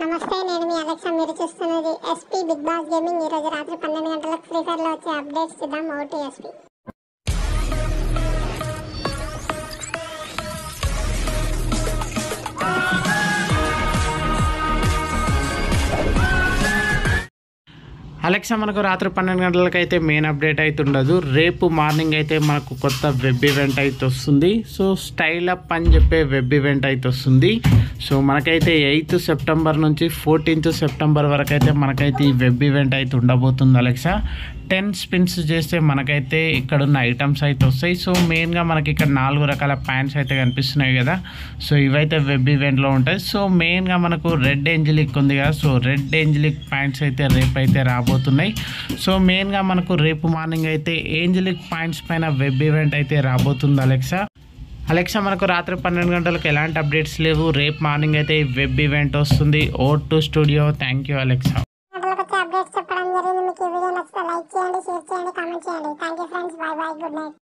నమస్తే నేను మీ అలెక్సా మీరు చూస్తున్నది ఎస్పీ బిగ్ బాస్ గేమింగ్ ఈ రోజు రాత్రి పన్నెండు గంటలకు ఫ్రీ ఫైర్ లో వచ్చే అప్డేట్స్ చూద్దాం ఓటీ ఎస్పీ అలెక్సా మనకు రాత్రి పన్నెండు గంటలకు అయితే మెయిన్ అప్డేట్ అయితే ఉండదు రేపు మార్నింగ్ అయితే మనకు కొత్త వెబ్ ఈవెంట్ అయితే వస్తుంది సో స్టైల్ అప్ అని చెప్పే వెబ్ ఈవెంట్ అయితే వస్తుంది సో మనకైతే ఎయిత్ సెప్టెంబర్ నుంచి ఫోర్టీన్త్ సెప్టెంబర్ వరకు అయితే మనకైతే ఈ వెబ్ ఈవెంట్ అయితే ఉండబోతుంది అలెక్సా టెన్ స్పిన్స్ చేస్తే మనకైతే ఇక్కడ ఉన్న ఐటమ్స్ అయితే వస్తాయి సో మెయిన్గా మనకి ఇక్కడ నాలుగు రకాల ప్యాంట్స్ అయితే కనిపిస్తున్నాయి కదా సో ఇవైతే వెబ్ ఈవెంట్లో ఉంటాయి సో మెయిన్గా మనకు రెడ్ ఏంజలిక్ ఉంది కదా సో రెడ్ ఏంజలిక్ ప్యాంట్స్ అయితే రేపు అయితే రాబోతున్నాయి సో మెయిన్గా మనకు రేపు మార్నింగ్ అయితే ఏంజలిక్ ప్యాంట్స్ పైన వెబ్ ఈవెంట్ అయితే రాబోతుంది అలెక్సా అలెక్సా మనకు రాత్రి పన్నెండు గంటలకు ఎలాంటి అప్డేట్స్ లేవు రేపు మార్నింగ్ అయితే వెబ్ ఈవెంట్ వస్తుంది O two studio thank you Alexa గంటలకు వచ్చే అప్డేట్స్ చెప్పడం జరిగింది మీకు ఈ వీడియో నచ్చితే లైక్ చేయండి షేర్ చేయండి కామెంట్ చేయండి thank you friends bye bye good night